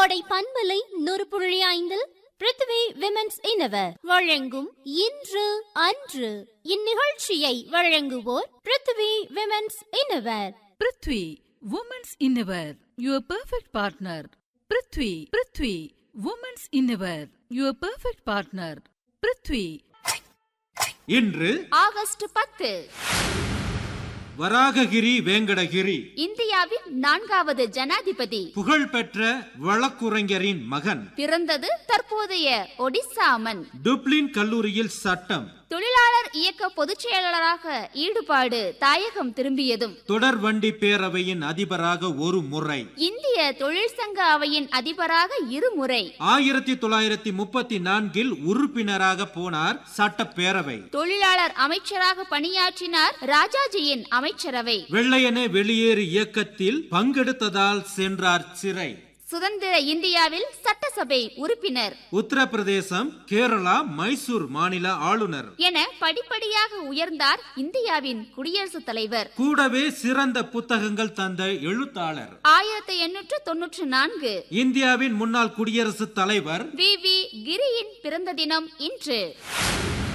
கோடை பண்பலை நூறு புள்ளி ஐந்தில் பிருத்வி விமென்ஸ் இனவர் வழங்கும் இன்று அன்று இந்நிகழ்ச்சியை வழங்குவோர் Prithvi women's innerwear Prithvi women's innerwear your perfect partner Prithvi Prithvi women's innerwear your perfect partner Prithvi இன்று ஆகஸ்ட் பத்து வராககிரி வேங்கடகிரி இந்தியாவின் நான்காவது ஜனாதிபதி புகழ்பெற்ற வழக்குரைஞரின் மகன் பிறந்தது தற்போதைய ஒடிசாமன் டுப்ளின் கல்லூரியில் சட்டம் தொழிலாளர் இயக்க பொதுச் செயலாளராக ஈடுபாடு தாயகம் திரும்பியதும் தொடர்வண்டி பேரவையின் அதிபராக ஒரு முறை இந்திய தொழிற்சங்க அவையின் அதிபராக இருமுறை ஆயிரத்தி தொள்ளாயிரத்தி முப்பத்தி நான்கில் உறுப்பினராக போனார் சட்டப்பேரவை தொழிலாளர் அமைச்சராக பணியாற்றினார் ராஜாஜியின் அமைச்சரவை வெள்ளையனே வெளியேறு இயக்கத்தில் பங்கெடுத்ததால் சென்றார் சிறை சுதந்திர இந்தியாவில் சட்டசபை உறுப்பினர் உத்தரப்பிரதேசம் கேரளா மைசூர் மாநில ஆளுநர் என படிப்படியாக உயர்ந்தார் இந்தியாவின் குடியரசுத் தலைவர் கூடவே சிறந்த புத்தகங்கள் தந்த எழுத்தாளர் ஆயிரத்தி எண்ணூற்று தொன்னூற்று நான்கு இந்தியாவின் முன்னாள் குடியரசுத் தலைவர் வி வி கிரியின் பிறந்த தினம் இன்று